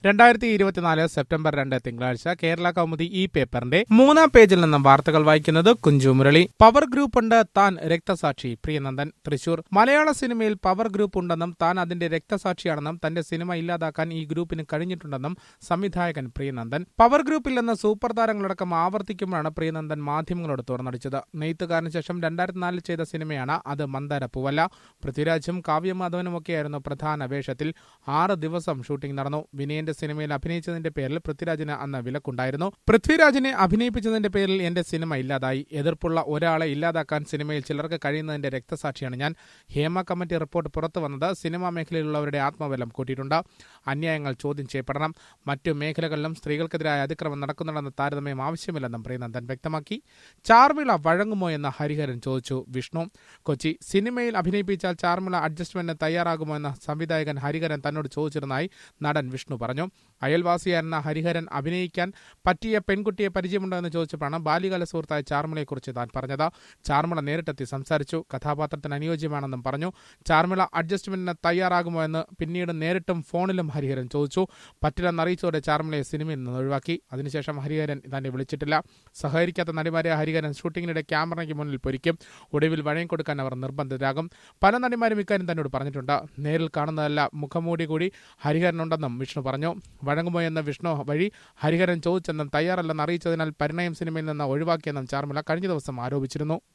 രണ്ടായിരത്തി ഇരുപത്തിനാല് സെപ്റ്റംബർ രണ്ട് തിങ്കളാഴ്ച കേരള കൗമുദി ഈ പേപ്പറിന്റെ മൂന്നാം പേജിൽ നിന്നും വാർത്തകൾ വായിക്കുന്നത് കുഞ്ചു മുരളി പവർ ഗ്രൂപ്പ് ഉണ്ട് താൻ രക്തസാക്ഷി പ്രിയനന്ദൻ തൃശൂർ മലയാള സിനിമയിൽ പവർ ഗ്രൂപ്പ് ഉണ്ടെന്നും താൻ അതിന്റെ രക്തസാക്ഷിയാണെന്നും തന്റെ സിനിമ ഇല്ലാതാക്കാൻ ഈ ഗ്രൂപ്പിന് കഴിഞ്ഞിട്ടുണ്ടെന്നും സംവിധായകൻ പ്രിയനന്ദൻ പവർ ഗ്രൂപ്പില്ലെന്ന് സൂപ്പർ താരങ്ങളടക്കം ആവർത്തിക്കുമ്പോഴാണ് പ്രിയനന്ദൻ മാധ്യമങ്ങളോട് തുറന്നടിച്ചത് നെയ്ത്തുകാരന് ശേഷം രണ്ടായിരത്തി നാലിൽ ചെയ്ത സിനിമയാണ് അത് മന്ദാര പൂവല്ല പൃഥ്വിരാജും കാവ്യമാധവനുമൊക്കെയായിരുന്നു പ്രധാന വേഷത്തിൽ ആറ് ദിവസം ഷൂട്ടിംഗ് നടന്നു വിനയന്റെ സിനിമയിൽ അഭിനയിച്ചതിന്റെ പേരിൽ പൃഥ്വിരാജിന് അന്ന് വിലക്കുണ്ടായിരുന്നു പൃഥ്വിരാജിനെ അഭിനയിപ്പിച്ചതിന്റെ പേരിൽ എന്റെ സിനിമ ഇല്ലാതായി എതിർപ്പുള്ള ഒരാളെ ഇല്ലാതാക്കാൻ സിനിമയിൽ ചിലർക്ക് കഴിയുന്നതിന്റെ രക്തസാക്ഷിയാണ് ഞാൻ ഹേമ കമ്മിറ്റി റിപ്പോർട്ട് പുറത്തു വന്നത് സിനിമാ മേഖലയിലുള്ളവരുടെ ആത്മബലം കൂട്ടിയിട്ടുണ്ട് അന്യായങ്ങൾ ചോദ്യം ചെയ്യപ്പെടണം മറ്റു മേഖലകളിലും സ്ത്രീകൾക്കെതിരായ അതിക്രമം നടക്കുന്നുണ്ടെന്ന താരതമ്യം ആവശ്യമില്ലെന്നും പ്രിയനന്ദൻ വ്യക്തമാക്കി ചാർമിള വഴങ്ങുമോ എന്ന് ഹരിഹരൻ ചോദിച്ചു വിഷ്ണു കൊച്ചി സിനിമയിൽ അഭിനയിപ്പിച്ചാൽ ചാർമിള അഡ്ജസ്റ്റ്മെന്റിന് തയ്യാറാകുമോ എന്ന സംവിധായകൻ ഹരിഹരൻ തന്നോട് ചോദിച്ചിരുന്നതായി നടൻ വിഷ്ണു പറഞ്ഞു അയൽവാസിയായിരുന്ന ഹരിഹരൻ അഭിനയിക്കാൻ പറ്റിയ പെൺകുട്ടിയെ പരിചയമുണ്ടോ എന്ന് ചോദിച്ചപ്പോഴാണ് ബാല്യകാല സുഹൃത്തായ ചാർമിളയെക്കുറിച്ച് താൻ പറഞ്ഞത് ചാർമിള നേരിട്ടെത്തി സംസാരിച്ചു കഥാപാത്രത്തിന് അനുയോജ്യമാണെന്നും പറഞ്ഞു ചാർമിള അഡ്ജസ്റ്റ്മെന്റിന് തയ്യാറാകുമോ എന്ന് പിന്നീട് നേരിട്ടും ഫോണിലും ഹരിഹരൻ ചോദിച്ചു പറ്റില്ലെന്ന് അറിയിച്ചതോടെ ചാർമിളയെ സിനിമയിൽ നിന്ന് ഒഴിവാക്കി അതിനുശേഷം ഹരിഹരൻ തന്നെ വിളിച്ചിട്ടില്ല സഹകരിക്കാത്ത നടിമാരെ ഹരിഹരൻ ഷൂട്ടിങ്ങിനിടെ ക്യാമറയ്ക്ക് മുന്നിൽ പൊരിക്കും ഒടുവിൽ വഴങ്ങി കൊടുക്കാൻ അവർ നിർബന്ധിതരാകും പല നടിമാരും ഇക്കാര്യം തന്നോട് പറഞ്ഞിട്ടുണ്ട് നേരിൽ കാണുന്നതല്ല മുഖംമൂടി കൂടി ഹരിഹരനുണ്ടെന്നും വിഷ്ണു പറഞ്ഞു വഴങ്ങുമോ എന്ന് വിഷ്ണു വഴി ഹരിഹരൻ ചോദിച്ചെന്നും തയ്യാറല്ലെന്ന് അറിയിച്ചതിനാൽ പരിണയം സിനിമയിൽ നിന്ന് ഒഴിവാക്കിയെന്നും ചാർമിള കഴിഞ്ഞ ദിവസം ആരോപിച്ചിരുന്നു